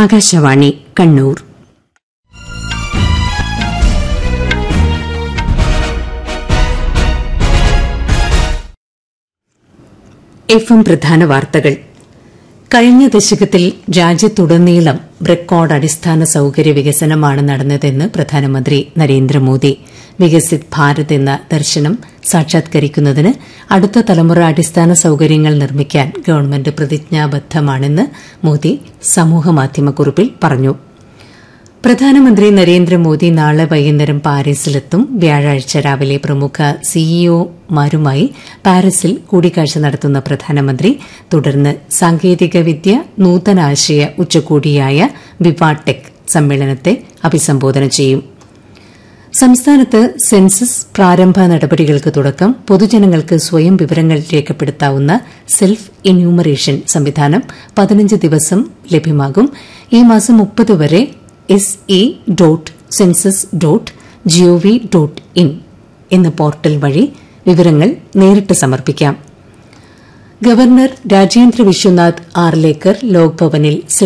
Akashvani Kannur F M പ്രധാന വാർത്തകൾ കഴിഞ്ഞ ദശകത്തിൽ രാജ്യത്തുടനീളം റെക്കോർഡ് അടിസ്ഥാന സൌകര്യ വികസനമാണ് നടന്നതെന്ന് പ്രധാനമന്ത്രി നരേന്ദ്രമോദി വികസിത് ഭാരത് എന്ന ദർശനം സാക്ഷാത്കരിക്കുന്നതിന് അടുത്ത തലമുറ അടിസ്ഥാന സൌകര്യങ്ങൾ നിർമ്മിക്കാൻ ഗവൺമെന്റ് പ്രതിജ്ഞാബദ്ധമാണെന്ന് മോദി സമൂഹമാധ്യമക്കുറിപ്പിൽ പറഞ്ഞു പ്രധാനമന്ത്രി നരേന്ദ്രമോദി നാളെ വൈകുന്നേരം പാരീസിലെത്തും വ്യാഴാഴ്ച രാവിലെ പ്രമുഖ സിഇഒമാരുമായി പാരീസിൽ കൂടിക്കാഴ്ച നടത്തുന്ന പ്രധാനമന്ത്രി തുടർന്ന് സാങ്കേതികവിദ്യ നൂതനാശയ ഉച്ചകോടിയായ വിവാടെക് സമ്മേളനത്തെ അഭിസംബോധന ചെയ്യും സംസ്ഥാനത്ത് സെൻസസ് പ്രാരംഭ നടപടികൾക്ക് തുടക്കം പൊതുജനങ്ങൾക്ക് സ്വയം വിവരങ്ങൾ രേഖപ്പെടുത്താവുന്ന സെൽഫ് എന്യൂമറേഷൻ സംവിധാനം പതിനഞ്ച് ദിവസം ലഭ്യമാകും ഈ മാസം മുപ്പത് വരെ S E dot census dot G O V dot in എന്ന പോർട്ടൽ വഴി വിവരങ്ങൾ നേരിട്ട് സമർപ്പിക്കാം ഗവർണർ രാജേന്ദ്ര വിശ്വനാഥ് ആർലേക്കർ ലോക്ഭവനിൽ